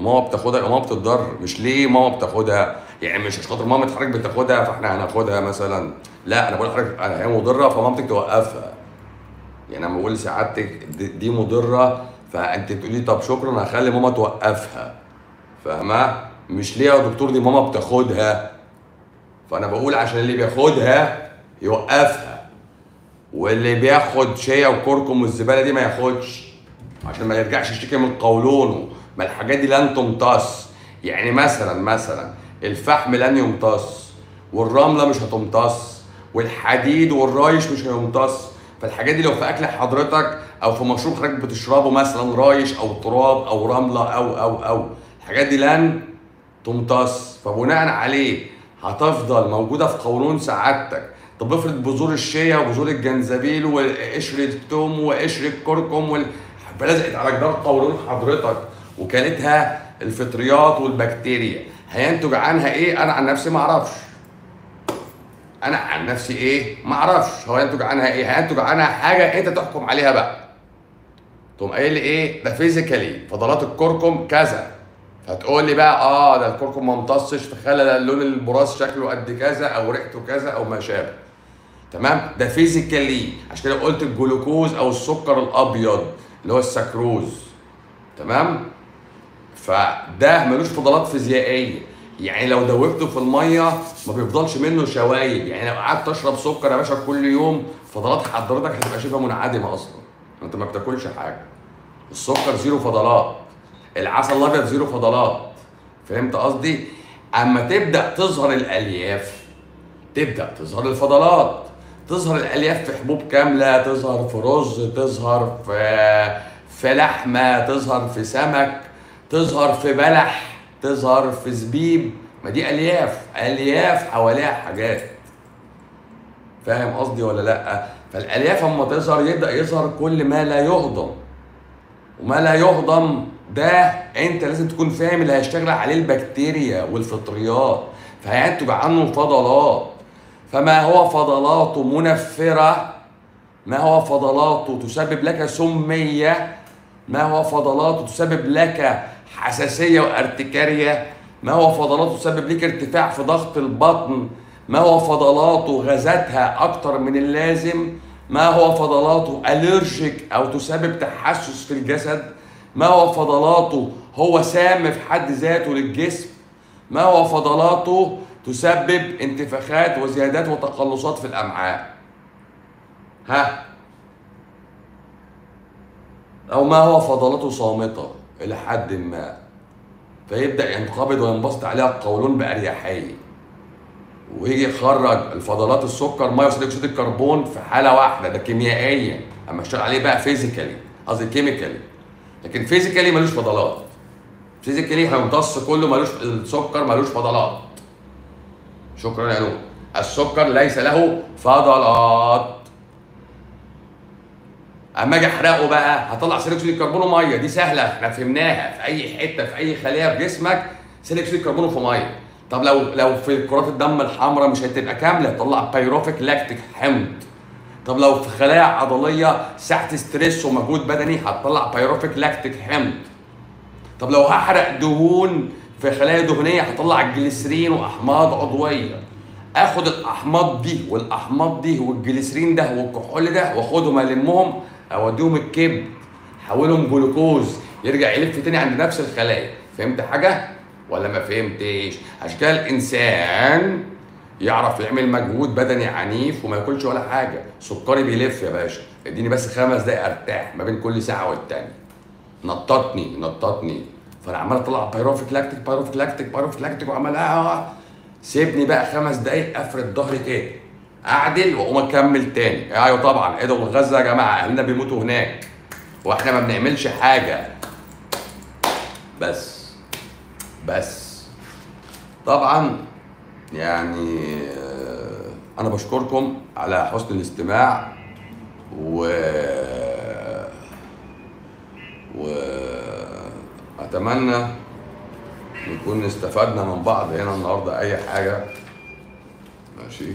وماما بتاخدها يبقى ماما بتتضر مش ليه ماما بتاخدها يعني مش عشان خاطر ماما حضرتك بتاخدها فاحنا هناخدها مثلا لا انا بقول لحضرتك انا هي مضره فمامتك توقفها يعني انا بقول لسعادتك دي, دي مضره فانت تقولي طب شكرا هخلي ماما توقفها فاهمه مش ليه يا دكتور دي ماما بتاخدها فانا بقول عشان اللي بياخدها يوقفها واللي بياخد شيا وكركم والزباله دي ما ياخدش عشان ما يرجعش يشتكي من قولونه ما الحاجات دي لن تمتص يعني مثلا مثلا الفحم لن يمتص والرمله مش هتمتص والحديد والرايش مش هيمتص فالحاجات دي لو في اكل حضرتك او في مشروب حضرتك بتشربه مثلا رايش او تراب او رمله او او او الحاجات دي لن تمتص فبناء عليه هتفضل موجوده في قولون سعادتك طب افرض بذور الشيا وبذور الجنزبيل وقشر الثوم وقشر الكركم وال... فلزقت على جدار قولون حضرتك وكلتها الفطريات والبكتيريا هينتج عنها ايه؟ انا عن نفسي ما اعرفش. انا عن نفسي ايه؟ ما اعرفش هو ينتج عنها ايه؟ هينتج عنها حاجه انت تحكم عليها بقى. تقوم قايل لي ايه؟ ده فيزيكالي فضلات الكركم كذا. فتقول لي بقى اه ده الكركم ما امتصش فخلى اللون البراز شكله قد كذا او ريحته كذا او ما شابه. تمام؟ ده فيزيكالي عشان كده قلت الجلوكوز او السكر الابيض اللي هو السكروز. تمام؟ فده ملوش فضلات فيزيائيه يعني لو دوبته في الميه ما بيفضلش منه شوايب يعني لو قعدت تشرب سكر يا باشا كل يوم فضلات حضرتك هتبقى شبه منعدمه اصلا انت ما بتاكلش حاجه السكر زيرو فضلات العسل الابيض زيرو فضلات فهمت قصدي اما تبدا تظهر الالياف تبدا تظهر الفضلات تظهر الالياف في حبوب كامله تظهر في رز تظهر في في لحمه تظهر في سمك تظهر في بلح تظهر في زبيب ما دي الياف الياف حواليها حاجات فاهم قصدي ولا لا فالالياف اما تظهر يبدا يظهر كل ما لا يهضم وما لا يهضم ده انت لازم تكون فاهم اللي هيشتغل عليه البكتيريا والفطريات فهينتج عنه فضلات فما هو فضلات منفره ما هو فضلات تسبب لك سميه ما هو فضلات تسبب لك حساسيه وارتكاريه ما هو فضلات تسبب لك ارتفاع في ضغط البطن ما هو فضلات غازاتها اكتر من اللازم ما هو فضلاته الرجيك او تسبب تحسس في الجسد ما هو فضلاته هو سام في حد ذاته للجسم ما هو فضلاته تسبب انتفاخات وزيادات وتقلصات في الامعاء ها او ما هو فضلاته صامته الى حد ما فيبدا ينقبض وينبسط عليها القولون باريحيه ويجي يخرج الفضلات السكر ميه وثاني اكسيد الكربون في حاله واحده ده كيميائيا اما اشتغل عليه بقى فيزيكالي قصدي كيميكالي لكن فيزيكالي ملوش فضلات فيزيكالي هيمتص كله ملوش السكر ملوش فضلات شكرا يا نور السكر ليس له فضلات اما اجي احرقه بقى هطلع ثاني اكسيد الكربون وميه دي سهله احنا فهمناها في اي حته في اي خليه في جسمك ثاني اكسيد الكربون في ميه طب لو لو في كرات الدم الحمراء مش هتبقى كامله تطلع بايروفيك لاكتيك حمض طب لو في خلايا عضليه ساعه ستريس ومجهود بدني هتطلع بايروفيك لاكتيك حمض طب لو هحرق دهون في خلايا دهنيه هطلع الجليسرين واحماض عضويه اخد الاحماض دي والاحماض دي والجليسرين ده والكحول ده واخدهم المهم اوديهم الكبد احولهم جلوكوز يرجع يلف تاني عند نفس الخلايا فهمت حاجه ولا ما فهمتش عشان كده الانسان يعرف يعمل مجهود بدني عنيف وما ياكلش ولا حاجه سكري بيلف يا باشا اديني بس خمس دقايق ارتاح ما بين كل ساعه والتانيه نططني نططني فانا عمال اطلع بايروفيك لاكتيك بايروفيك لاكتيك بايروفيك لاكتيك وعمال آه سيبني بقى خمس دقايق افرد ظهري كده اعدل واقوم اكمل تاني ايوه طبعا ادعوا لغزه يا جماعه اهلنا بيموتوا هناك واحنا ما بنعملش حاجه بس بس طبعا يعني آه، انا بشكركم على حسن الاستماع و واتمنى نكون استفدنا من بعض هنا النهارده اي حاجه ماشي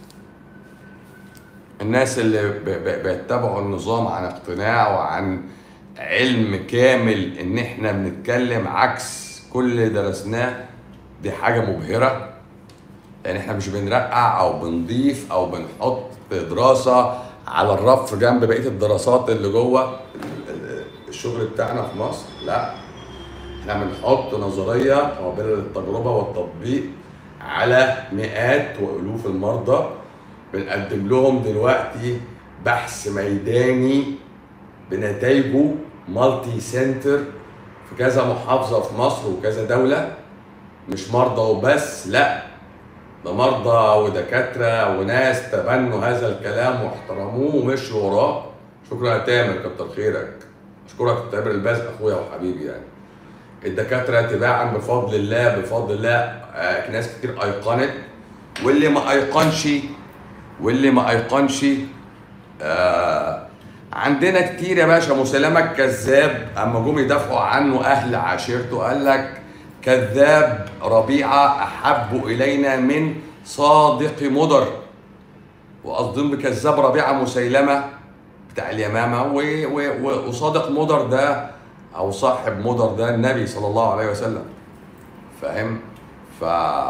الناس اللي ب- ب- بيتبعوا النظام عن اقتناع وعن علم كامل ان احنا بنتكلم عكس كل اللي درسناه دي حاجه مبهره يعني احنا مش بنرقع او بنضيف او بنحط دراسه على الرف جنب بقيه الدراسات اللي جوه ال- ال- الشغل بتاعنا في مصر لا احنا بنحط نظريه قابله للتجربه والتطبيق على مئات والوف المرضى بنقدم لهم دلوقتي بحث ميداني بنتائجه مالتي سنتر في كذا محافظه في مصر وكذا دوله مش مرضى وبس لا ده مرضى ودكاتره وناس تبنوا هذا الكلام واحترموه ومشوا وراه شكرا يا تامر كتر خيرك اشكرك يا تامر الباز اخويا وحبيبي يعني الدكاتره تباعا بفضل الله بفضل الله آه ناس كتير ايقنت واللي ما ايقنش واللي ما ايقنش آه عندنا كتير يا باشا مسلمة الكذاب اما جم يدافعوا عنه اهل عشيرته قال لك كذاب ربيعه احب الينا من صادق مضر وقصدهم بكذاب ربيعه مسيلمه بتاع اليمامه و- و- و- وصادق مضر ده او صاحب مضر ده النبي صلى الله عليه وسلم فاهم ف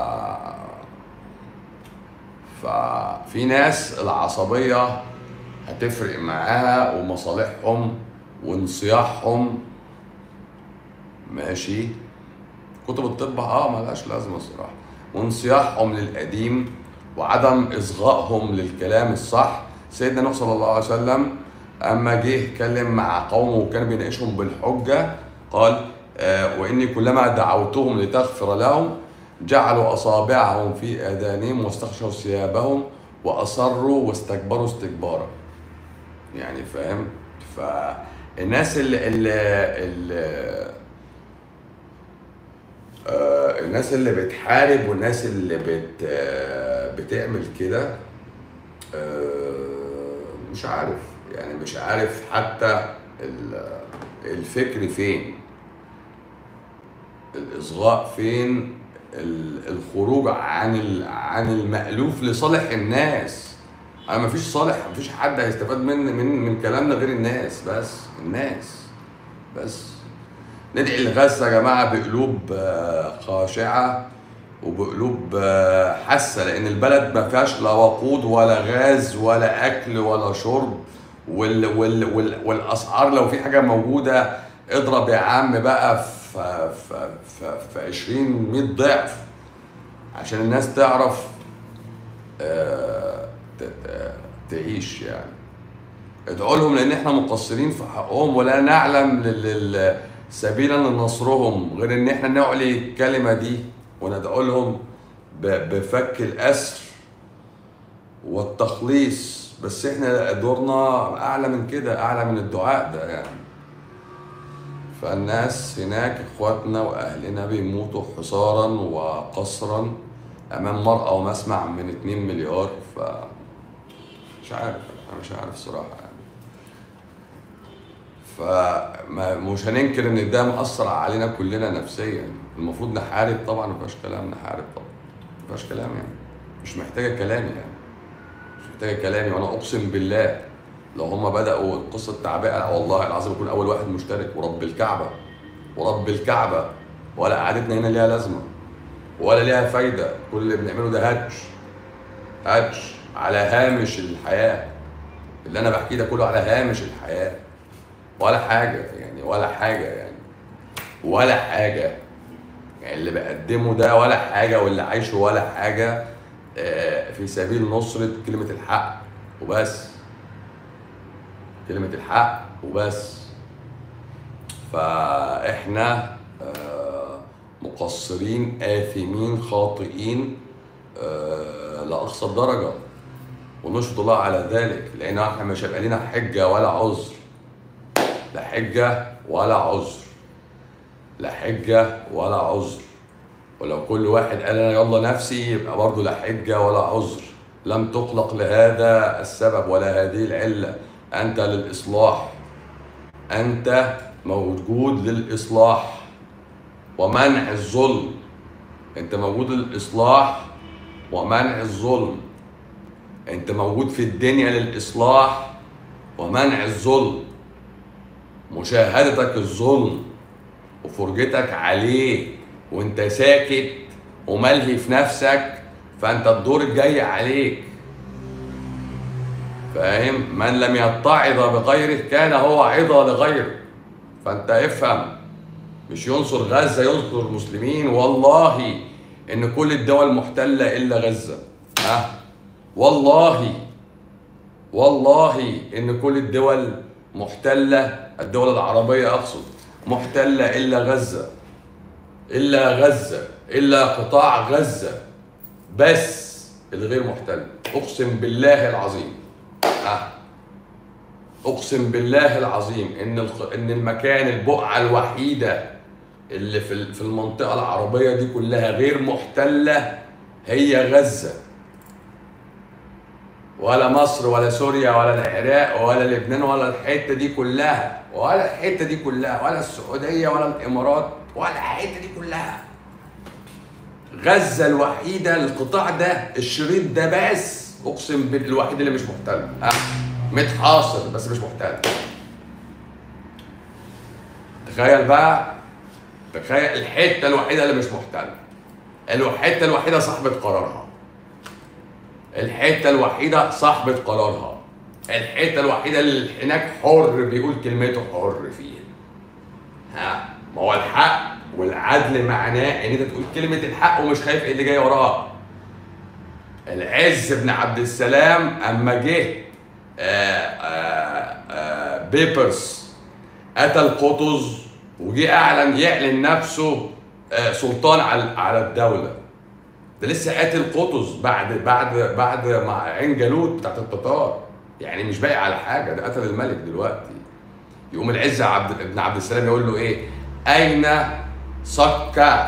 ففي ناس العصبيه هتفرق معاها ومصالحهم وانصياحهم ماشي كتب الطب اه ملهاش لازمه الصراحه وانصياحهم للقديم وعدم اصغائهم للكلام الصح سيدنا نوح صلى الله عليه وسلم اما جه يتكلم مع قومه وكان بيناقشهم بالحجه قال آه واني كلما دعوتهم لتغفر لهم جعلوا اصابعهم في اذانهم واستغشوا ثيابهم واصروا واستكبروا استكبارا يعني فاهم فالناس اللي, اللي, اللي آه، الناس اللي بتحارب والناس اللي بت آه، بتعمل كده آه، مش عارف يعني مش عارف حتى ال- الفكر فين الإصغاء فين ال- الخروج عن ال- عن المألوف لصالح الناس انا مفيش صالح مفيش حد هيستفاد من من من كلامنا غير الناس بس الناس بس ندعي الغاثة يا جماعة بقلوب آه، خاشعة وبقلوب آه، حاسة لأن البلد ما فيهاش لا وقود ولا غاز ولا أكل ولا شرب وال وال وال والأسعار لو في حاجة موجودة اضرب يا عم بقى في في في, في 20 100 ضعف عشان الناس تعرف آه، ت- ت- تعيش يعني ادعوا لهم لان احنا مقصرين في حقهم ولا نعلم لل- لل- سبيلا لنصرهم غير ان احنا نعلي الكلمه دي وندعو لهم ب- بفك الاسر والتخليص بس احنا دورنا اعلى من كده اعلى من الدعاء ده يعني فالناس هناك اخواتنا واهلنا بيموتوا حصارا وقصرا امام مرأى ومسمع من 2 مليار ف مش عارف انا مش عارف الصراحه يعني فمش هننكر ان ده مأثر علينا كلنا نفسيا المفروض نحارب طبعا ما فيهاش كلام نحارب طبعا ما فيهاش كلام يعني مش محتاجه كلامي يعني مش محتاجه كلامي وانا اقسم بالله لو هم بدأوا القصة التعبئة والله العظيم يكون أول واحد مشترك ورب الكعبة ورب الكعبة ولا قعدتنا هنا ليها لازمة ولا ليها فايدة كل اللي بنعمله ده هاتش هاتش على هامش الحياة اللي أنا بحكيه ده كله على هامش الحياة ولا حاجة يعني ولا حاجة يعني ولا حاجة يعني اللي بقدمه ده ولا حاجة واللي عايشه ولا حاجة آه، في سبيل نصرة كلمة الحق وبس كلمة الحق وبس فاحنا آه، مقصرين آثمين خاطئين آه، لأقصى الدرجة ونشهد الله على ذلك لأن احنا مش هيبقى لنا حجة ولا عذر لا حجة ولا عذر لا حجة ولا عذر ولو كل واحد قال انا يلا نفسي يبقى برضه لا حجة ولا عذر لم تخلق لهذا السبب ولا هذه العلة أنت للإصلاح أنت موجود للإصلاح ومنع الظلم أنت موجود للإصلاح ومنع الظلم أنت موجود في الدنيا للإصلاح ومنع الظلم مشاهدتك الظلم وفرجتك عليه وانت ساكت وملهي في نفسك فانت الدور الجاي عليك فاهم من لم يتعظ بغيره كان هو عظة لغيره فانت افهم مش ينصر غزة ينصر المسلمين والله ان كل الدول محتلة الا غزة ها والله والله ان كل الدول محتلة الدول العربية اقصد محتلة الا غزة الا غزة الا قطاع غزة بس الغير محتل اقسم بالله العظيم ها اقسم بالله العظيم ان الخ... ان المكان البقعه الوحيده اللي في ال- في المنطقه العربيه دي كلها غير محتله هي غزه ولا مصر ولا سوريا ولا العراق ولا لبنان ولا الحته دي كلها ولا الحته دي كلها ولا السعوديه ولا الامارات ولا الحته دي كلها غزه الوحيده القطاع ده الشريط ده بس اقسم بالله الوحيد اللي مش محتل ها متحاصر بس مش محتل تخيل بقى تخيل الحته الوحيده اللي مش محتله الحته الوحيده صاحبه قرارها الحته الوحيده صاحبه قرارها الحته الوحيده اللي هناك حر بيقول كلمته حر فيها ها ما هو الحق والعدل معناه ان انت تقول كلمه الحق ومش خايف ايه اللي جاي وراها العز بن عبد السلام اما جه آه، آه، آه، بيبرس قتل قطز وجه اعلن يعلن نفسه آه، سلطان على على الدوله ده لسه قاتل قطز بعد بعد بعد مع عين جالوت بتاعت التتار يعني مش باقي على حاجه ده قتل الملك دلوقتي يقوم العز عبد ابن عبد السلام يقول له ايه اين صك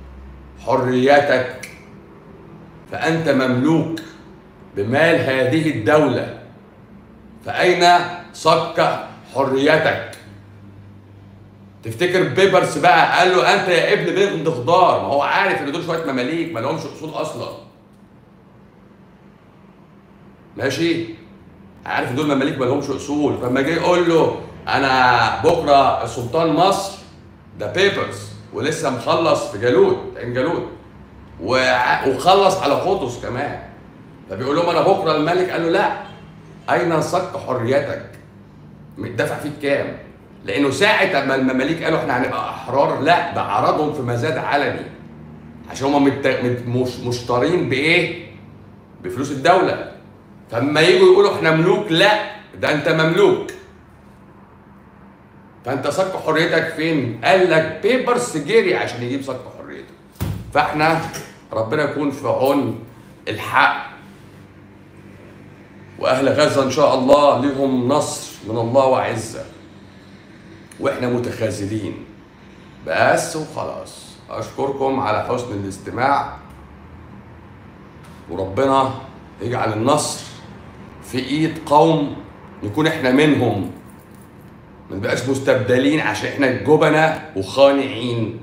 حريتك فانت مملوك بمال هذه الدوله فاين صك حريتك تفتكر بيبرس بقى قال له انت يا ابن بنت خضار ما هو عارف ان دول شويه مماليك ما لهمش اصول اصلا ماشي عارف ان دول مماليك ما لهمش اصول فلما جه يقول له انا بكره سلطان مصر ده بيبرس ولسه مخلص في جالوت عين جالوت وع- وخلص على قطز كمان فبيقول لهم انا بكره الملك قال له لا اين صك حريتك دفع فيك كام لانه ساعه ما المماليك قالوا احنا هنبقى احرار لا ده عرضهم في مزاد علني عشان هم مت... مت... مش... مشترين بايه بفلوس الدوله فلما يجوا يقولوا احنا ملوك لا ده انت مملوك فانت صك حريتك فين قال لك بيبرس جري عشان يجيب صك حريته فاحنا ربنا يكون في عون الحق واهل غزه ان شاء الله لهم نصر من الله وعزه واحنا متخاذلين بس وخلاص اشكركم على حسن الاستماع وربنا يجعل النصر في ايد قوم نكون احنا منهم ما نبقاش مستبدلين عشان احنا جبنة وخانعين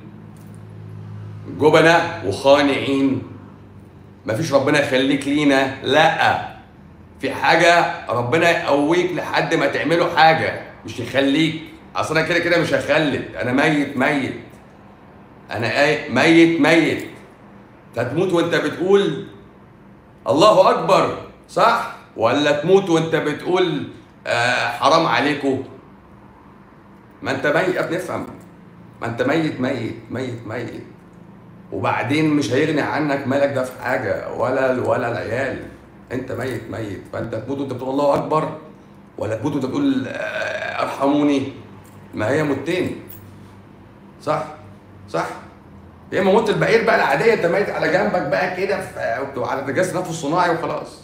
جبنة وخانعين مفيش ربنا يخليك لينا لا في حاجة ربنا يقويك لحد ما تعملوا حاجة مش يخليك اصل انا كده كده مش هخلد انا ميت ميت انا ايه ميت ميت هتموت وانت بتقول الله اكبر صح ولا تموت وانت بتقول آه حرام عليكم ما انت ميت يا ابني افهم ما انت ميت ميت ميت ميت وبعدين مش هيغني عنك مالك ده في حاجه ولا ولا العيال انت ميت ميت فانت تموت وانت بتقول الله اكبر ولا تموت وانت بتقول آه، ارحموني ما هي موتين صح صح يا اما موت البعير بقى العاديه انت ميت على جنبك بقى كده في على جهاز نفس الصناعي وخلاص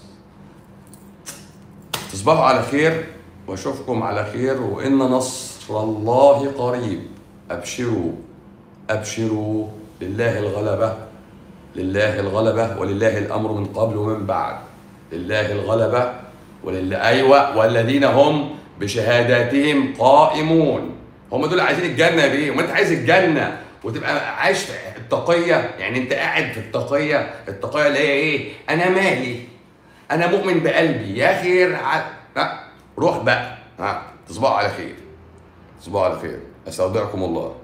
تصبحوا على خير واشوفكم على خير وان نصر الله قريب ابشروا ابشروا لله الغلبه لله الغلبه ولله الامر من قبل ومن بعد لله الغلبه ولله ايوه والذين هم بشهاداتهم قائمون هم دول عايزين الجنه بيه وما انت عايز الجنه وتبقى عايش في التقيه يعني انت قاعد في التقيه التقيه اللي هي ايه انا مالي انا مؤمن بقلبي يا خير ع... لا روح بقى ها تصبحوا على خير تصبحوا على خير استودعكم الله